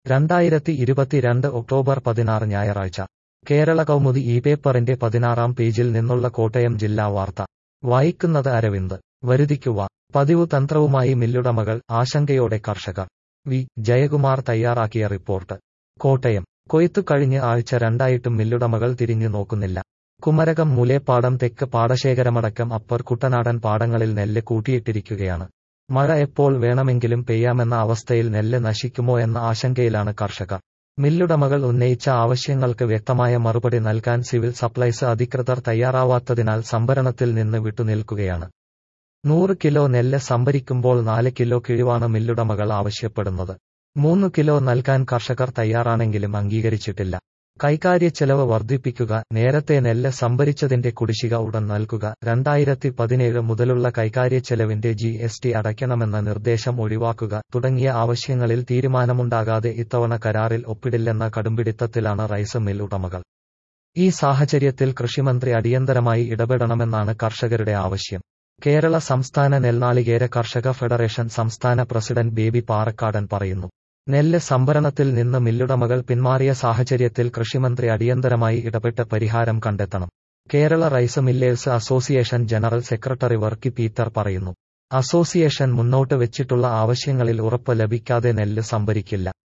രണ്ടായിരത്തി ഇരുപത്തിരണ്ട് ഒക്ടോബർ പതിനാറ് ഞായറാഴ്ച കേരള കൗമുദി ഈ പേപ്പറിന്റെ പതിനാറാം പേജിൽ നിന്നുള്ള കോട്ടയം ജില്ലാ വാർത്ത വായിക്കുന്നത് അരവിന്ദ് വരുതിക്കുക പതിവു തന്ത്രവുമായി മില്ലുടമകൾ ആശങ്കയോടെ കർഷകർ വി ജയകുമാർ തയ്യാറാക്കിയ റിപ്പോർട്ട് കോട്ടയം കൊയ്ത്തു കഴിഞ്ഞ് ആഴ്ച രണ്ടായിട്ടും മില്ലുടമകൾ തിരിഞ്ഞു നോക്കുന്നില്ല കുമരകം മൂലേപ്പാടം തെക്ക് പാടശേഖരമടക്കം അപ്പർ കുട്ടനാടൻ പാടങ്ങളിൽ നെല്ല് കൂട്ടിയിട്ടിരിക്കുകയാണ് മഴ എപ്പോൾ വേണമെങ്കിലും പെയ്യാമെന്ന അവസ്ഥയിൽ നെല്ല് നശിക്കുമോ എന്ന ആശങ്കയിലാണ് കർഷകർ മില്ലുടമകൾ ഉന്നയിച്ച ആവശ്യങ്ങൾക്ക് വ്യക്തമായ മറുപടി നൽകാൻ സിവിൽ സപ്ലൈസ് അധികൃതർ തയ്യാറാവാത്തതിനാൽ സംഭരണത്തിൽ നിന്ന് വിട്ടുനിൽക്കുകയാണ് നൂറ് കിലോ നെല്ല് സംഭരിക്കുമ്പോൾ നാല് കിലോ കിഴിവാണ് മില്ലുടമകൾ ആവശ്യപ്പെടുന്നത് മൂന്ന് കിലോ നൽകാൻ കർഷകർ തയ്യാറാണെങ്കിലും അംഗീകരിച്ചിട്ടില്ല കൈകാര്യ ചെലവ് വർദ്ധിപ്പിക്കുക നേരത്തെ നെല്ല് സംഭരിച്ചതിന്റെ കുടിശ്ശിക ഉടൻ നൽകുക രണ്ടായിരത്തി പതിനേഴ് മുതലുള്ള കൈകാര്യ ചെലവിന്റെ ജി എസ് ടി അടയ്ക്കണമെന്ന നിർദ്ദേശം ഒഴിവാക്കുക തുടങ്ങിയ ആവശ്യങ്ങളിൽ തീരുമാനമുണ്ടാകാതെ ഇത്തവണ കരാറിൽ ഒപ്പിടില്ലെന്ന കടുംപിടിത്തത്തിലാണ് റൈസ് മിൽ ഉടമകൾ ഈ സാഹചര്യത്തിൽ കൃഷിമന്ത്രി അടിയന്തരമായി ഇടപെടണമെന്നാണ് കർഷകരുടെ ആവശ്യം കേരള സംസ്ഥാന നെൽനാളികേര കർഷക ഫെഡറേഷൻ സംസ്ഥാന പ്രസിഡന്റ് ബേബി പാറക്കാടൻ പറയുന്നു നെല്ല് സംഭരണത്തിൽ നിന്ന് മില്ലുടമകൾ പിന്മാറിയ സാഹചര്യത്തിൽ കൃഷിമന്ത്രി അടിയന്തരമായി ഇടപെട്ട് പരിഹാരം കണ്ടെത്തണം Kerala rice millers association general secretary Varkey Peter പറയുന്നു അസോസിയേഷൻ മുന്നോട്ട് വെച്ചിട്ടുള്ള ആവശ്യങ്ങളിൽ ഉറപ്പ് ലഭിക്കാതെ നെല്ല് സംഭരിക്കില്ല